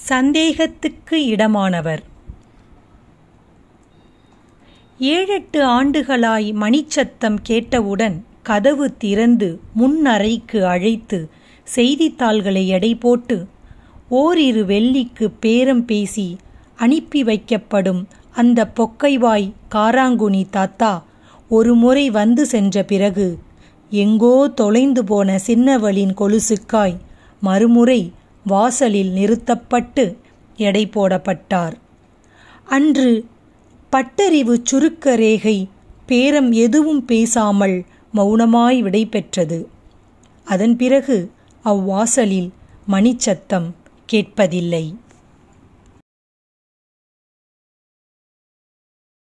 சந்தேகத்துக்கு இடமானவர் ஏழெட்டு ஆண்டுகளாய் மணிச்சத்தம் கேட்டவுடன் கதவு திறந்து முன்னறைக்கு அழைத்து செய்தித்தாள்களை எடை போட்டு ஓரிரு வெள்ளிக்கு பேரம் பேசி அனுப்பி வைக்கப்படும் அந்த பொக்கைவாய் காராங்குனி தாத்தா ஒரு முறை வந்து சென்ற பிறகு எங்கோ தொலைந்து போன சின்னவளின் கொலுசுக்காய் மறுமுறை வாசலில் நிறுத்தப்பட்டு எடை போடப்பட்டார் அன்று பட்டறிவு சுருக்க ரேகை பேரம் எதுவும் பேசாமல் மௌனமாய் விடை பெற்றது அதன் பிறகு அவ்வாசலில் மணிச்சத்தம் கேட்பதில்லை